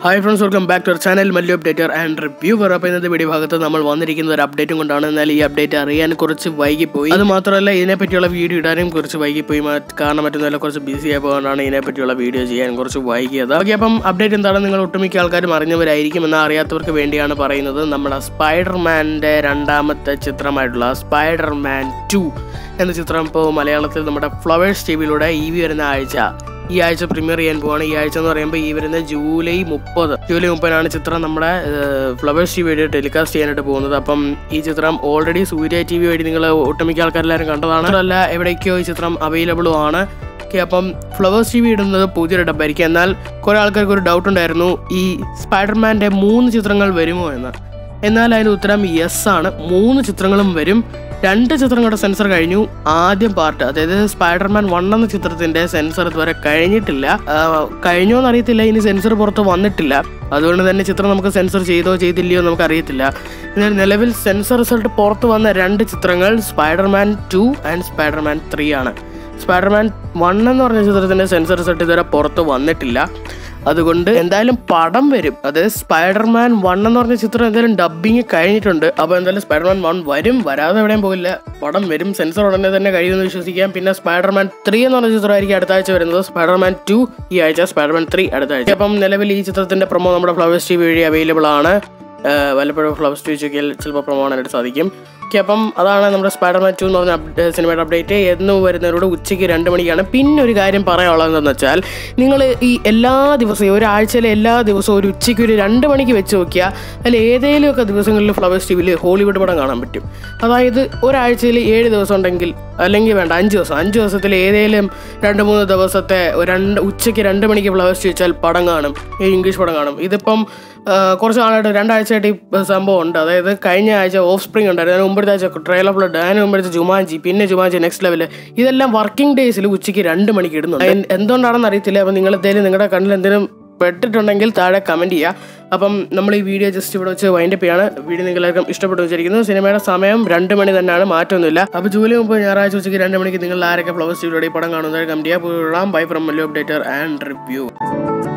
hi friends welcome back to our channel Mallu updater and reviewer അപ്പോൾ ഇന്നത്തെ video ഭാഗത്ത് നമ്മൾ വന്നിരിക്കുന്ന ഒരു അപ്ഡേറ്റും കൊണ്ടാണ് എന്നാൽ ഈ അപ്ഡേറ്റ് അറിയാൻ കുറച്ച് വൈകിപ്പോയി അത് മാത്രമല്ല ഇതിനെപ്പറ്റിയുള്ള വീഡിയോ ഇടാനും കുറച്ച് വൈകിപ്പോയി മറ്റ് കാരണം മറ്റൊന്നുമല്ല കുറച്ച് ബിസി ആയതുകൊണ്ടാണ് ഇതിനെപ്പറ്റിയുള്ള വീഡിയോ ചെയ്യാൻ കുറച്ച് വൈകിയത് ഓക്കെ അപ്പം അപ്ഡേറ്റ് എന്താണെന്ന് നിങ്ങൾ ഒട്ടുമിക്ക ആൾക്കാരും അറിഞ്ഞവരായിരിക്കും എന്നാൽ അറിയാത്തവർക്ക് വേണ്ടിയാണ് പറയുന്നത് നമ്മുടെ സ്പൈഡർമാൻ്റെ രണ്ടാമത്തെ ചിത്രമായിട്ടുള്ള സ്പൈഡർമാൻ ടു എന്ന ചിത്രം ഇപ്പോൾ മലയാളത്തിൽ നമ്മുടെ ഫ്ലവേഴ്സ് ടി വിയിലൂടെ ഈ വരുന്ന ആഴ്ച ഈ ആഴ്ച പ്രീമിയർ ചെയ്യാൻ പോവാണ് ഈ ആഴ്ച എന്ന് പറയുമ്പോൾ ഈ വരുന്ന ജൂലൈ മുപ്പത് ജൂലൈ മുപ്പതിനാണ് ചിത്രം നമ്മുടെ ഫ്ലവേഴ്സ് ടി വി വഴി ടെലികാസ്റ്റ് ചെയ്യാനായിട്ട് പോകുന്നത് അപ്പം ഈ ചിത്രം ഓൾറെഡി സൂര്യ ടി വി വഴി നിങ്ങൾ ഒട്ടുമിക്ക ആൾക്കാരെല്ലാവരും കണ്ടതാണ് അല്ല എവിടേക്കോ ഈ ചിത്രം അവൈലബിളും ആണ് ഓക്കെ അപ്പം ഫ്ലവേഴ്സ് ടി വി ഇടുന്നത് പുതിയൊരു ഡബ്ബായിരിക്കും എന്നാൽ കുറേ ആൾക്കാർക്ക് ഒരു ഡൗട്ട് ഉണ്ടായിരുന്നു ഈ സ്പൈഡർമാൻ്റെ മൂന്ന് ചിത്രങ്ങൾ വരുമോ എന്ന് എന്നാൽ അതിന് ഉത്തരം യെസ് ആണ് മൂന്ന് ചിത്രങ്ങളും വരും രണ്ട് ചിത്രങ്ങളുടെ സെൻസർ കഴിഞ്ഞു ആദ്യം പാർട്ട് അതായത് സ്പൈഡർമാൻ വൺ എന്ന ചിത്രത്തിന്റെ സെൻസർ ഇതുവരെ കഴിഞ്ഞിട്ടില്ല ആ, കഴിഞ്ഞോ എന്നറിയത്തില്ല ഇനി സെൻസർ പുറത്ത് വന്നിട്ടില്ല അതുകൊണ്ട് തന്നെ ചിത്രം നമുക്ക് സെൻസർ ചെയ്തോ ചെയ്തില്ലയോ നമുക്ക് അറിയത്തില്ല എന്നാൽ നിലവിൽ സെൻസർ റിസൾട്ട് പുറത്ത് വന്ന രണ്ട് ചിത്രങ്ങൾ Spider Man two and Spider Man three ആണ് സ്പൈഡർമാൻ വൺ എന്ന് പറഞ്ഞ ചിത്രത്തിന്റെ സെൻസർ റിസൾട്ട് ഇതുവരെ പുറത്ത് വന്നിട്ടില്ല അതുകൊണ്ട് എന്തായാലും പടം വരും അതായത് സ്പൈഡർമാൻ വൺ എന്ന് പറഞ്ഞ ചിത്രം എന്തായാലും ഡബിങ് കഴിഞ്ഞിട്ടുണ്ട് അപ്പോൾ എന്തായാലും സ്പൈഡർമാൻ വൺ വരും വരാതെ എവിടെയും പോകില്ല പടം വരും സെൻസർ ഉടനെ തന്നെ കഴിയുമെന്ന് വിശ്വസിക്കാം പിന്നെ സ്പൈഡർമാൻ ത്രീ എന്ന് പറഞ്ഞ ചിത്രമായിരിക്കും അടുത്ത ആഴ്ച വരുന്നത് സ്പൈഡർമാൻ ടു ഈ ആഴ്ച സ്പൈഡർമാൻ ത്രീ അടുത്ത ആഴ്ച അപ്പം നിലവിൽ ഈ ചിത്രത്തിന്റെ പ്രൊമോ നമ്മുടെ ഫ്ലവേഴ്സ് ടി വി വഴി അവൈലബിൾ ആണ് ഏഹ് വല്ലപ്പോഴും ഫ്ലവേഴ്സ് ടി വി ചോക്കിയാൽ ചിലപ്പോൾ പ്രൊമോ കാണാനായിട്ട് സാധിക്കും ഓക്കെ അപ്പം അതാണ് നമ്മുടെ സ്പൈഡർമാൻ ടു എന്ന് പറഞ്ഞ അപ്ഡേ- സിനിമയുടെ അപ്ഡേറ്റ് എന്ന് വരുന്നവരോട് ഉച്ചയ്ക്ക് രണ്ട് മണിക്കാണ് പിന്നെ ഒരു കാര്യം പറയാനുള്ളതെന്ന് വെച്ചാൽ നിങ്ങൾ ഈ എല്ലാ ദിവസവും ഒരാഴ്ചയിലെ എല്ലാ ദിവസവും ഒരു ഉച്ചയ്ക്ക് ഒരു രണ്ട് മണിക്ക് വെച്ച് നോക്കിയാൽ അതിൽ ഏതെങ്കിലുമൊക്കെ ദിവസങ്ങളിൽ ഫ്ലവേഴ്സ് ടി വിയിൽ ഹോളിവുഡ് പടം കാണാൻ പറ്റും അതായത് ഒരാഴ്ചയിൽ ഏഴ് ദിവസം ഉണ്ടെങ്കിൽ അല്ലെങ്കിൽ വേണ്ട അഞ്ച് ദിവസം അഞ്ച് ദിവസത്തിൽ ഏതെങ്കിലും രണ്ട് മൂന്ന് ദിവസത്തെ ഒരു രണ്ട് ഉച്ചയ്ക്ക് രണ്ട് മണിക്ക് ഫ്ലവേഴ്സ് ചോദിച്ചാൽ പടം കാണും ഈ ഇംഗ്ലീഷ് പടം കാണും ഇതിപ്പം ആ, കുറച്ച് നാളായിട്ട് രണ്ടാഴ്ചയായിട്ട് ഈ സംഭവം ഉണ്ട് അതായത് കഴിഞ്ഞ ആഴ്ച ഓഫ് സ്പ്രിംഗ് ഉണ്ടായിരുന്നു അതിന് മുമ്പത്തെ ആഴ്ച ട്രയൽ ഓഫ് ബ്ലഡ് അതിന് മുമ്പത്തെ ജുമാഞ്ചി പിന്നെ ജുമാഞ്ചി നെക്സ്റ്റ് ലെവൽ ഇതെല്ലാം വർക്കിംഗ് ഡേയ്സിൽ ഉച്ചയ്ക്ക് രണ്ട് മണിക്ക് ഇടുന്നുണ്ട് എന്ത് എന്തുകൊണ്ടാണെന്ന് അറിയത്തില്ല അപ്പം നിങ്ങൾ എന്തെങ്കിലും നിങ്ങളുടെ കണ്ണിൽ എന്തെങ്കിലും പെട്ടിട്ടുണ്ടെങ്കിൽ താഴെ കമൻറ്റ് ചെയ്യുക അപ്പം നമ്മൾ ഈ വീഡിയോ ജസ്റ്റ് ഇവിടെ വെച്ച് വൈൻഡപ്പ് ചെയ്യാണ് വീഡിയോ നിങ്ങളെല്ലാവർക്കും ഇഷ്ടപ്പെട്ടു വെച്ചിരിക്കുന്നു സിനിമയുടെ സമയം രണ്ട് മണി തന്നെയാണ് മാറ്റമൊന്നുമില്ല അപ്പോൾ ജൂലൈ മുമ്പ് ഞായറാഴ്ച ഉച്ചയ്ക്ക് രണ്ട് മണിക്ക് നിങ്ങൾ ആരൊക്കെ ഫ്ലവേഴ്സ് ടിവിയുടെ ഈ പടം കാണുന്നതായി കമൻറ്റ് ചെയ്യുക by from Mallu updater and review